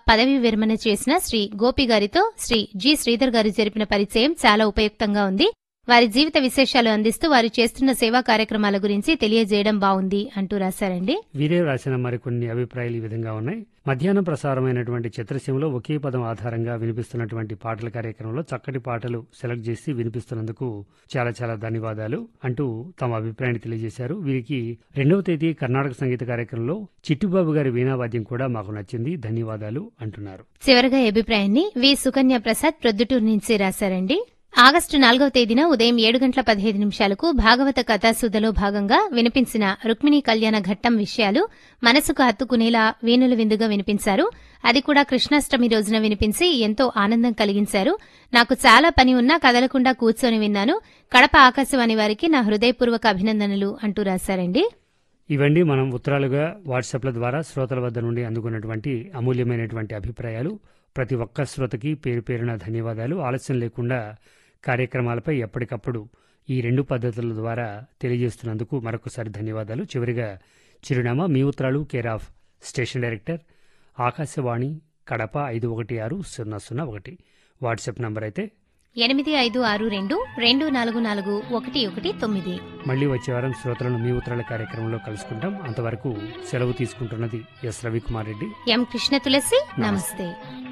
పదవీ విరమణ చేసిన శ్రీ గోపి గారితో శ్రీ జి శ్రీధర్ గారు జరిపిన పరిచయం చాలా ఉపయుక్తంగా ఉంది వారి జీవిత విశేషాలు అందిస్తూ వారు చేస్తున్న సేవా కార్యక్రమాల గురించి తెలియజేయడం బావుంది అంటూ రాశారండి వీరే రాసిన మరికొన్ని అభిప్రాయాలు ఈ విధంగా ఉన్నాయి మధ్యాహ్నం ప్రసారమైనటువంటి చిత్రసీమలో ఒకే పదం ఆధారంగా వినిపిస్తున్నటువంటి పాటల కార్యక్రమంలో చక్కటి పాటలు సెలెక్ట్ చేసి వినిపిస్తున్నందుకు చాలా చాలా ధన్యవాదాలు అంటూ తమ అభిప్రాయాన్ని తెలియజేశారు వీరికి రెండవ తేదీ కర్ణాటక సంగీత కార్యక్రమంలో చిట్టుబాబు గారి వీణావాద్యం కూడా మాకు నచ్చింది ధన్యవాదాలు అంటున్నారు చివరగా ఈ అభిప్రాయాన్ని వి సుకన్య ప్రసాద్ ప్రొద్దుటూరు నుంచి రాశారండి ఆగస్టు నాలుగవ తేదీన ఉదయం ఏడు గంటల పదిహేదు నిమిషాలకు భాగవత కథాసుధలో భాగంగా వినిపించిన రుక్మిణీ కళ్యాణ ఘట్టం విషయాలు మనసుకు హత్తుకునేలా వీణులు విందుగా వినిపించారు అది కూడా కృష్ణాష్టమి రోజున వినిపించి ఎంతో ఆనందం కలిగించారు నాకు చాలా పని ఉన్నా కదలకుండా కూర్చొని విన్నాను కడప ఆకాశవాణి వారికి నా హృదయపూర్వక అభినందనలు అంటూ రాశారండి ఇవన్నీ మనం ఉత్తరాలుగా వాట్సాప్ల ద్వారా శ్రోతల వద్ద నుండి అందుకున్నటువంటి అమూల్యమైనటువంటి అభిప్రాయాలు ప్రతి ఒక్క శ్రోతకి పేరు పేరున ధన్యవాదాలు ఆలస్యం లేకుండా కార్యక్రమాలపై ఎప్పటికప్పుడు ఈ రెండు పద్ధతుల ద్వారా తెలియజేస్తున్నందుకు మరొకసారి ధన్యవాదాలు చివరిగా చిరునామా మీ ఉత్తరాలు care of station director Akashvani Kadapa ఐదు ఒకటి ఆరు సున్నా సున్నా ఒకటి వాట్సాప్ నంబర్ అయితే ఎనిమిది ఐదు ఆరు రెండు రెండు నాలుగు నాలుగు ఒకటి ఒకటి తొమ్మిది మళ్ళీ వచ్చే వారం శ్రోతలను మీ ఉత్తరాల కార్యక్రమంలో కలుసుకుంటాం అంతవరకు సెలవు తీసుకుంటున్నది ఎస్ రవికుమార్ రెడ్డి ఎం కృష్ణ తులసి నమస్తే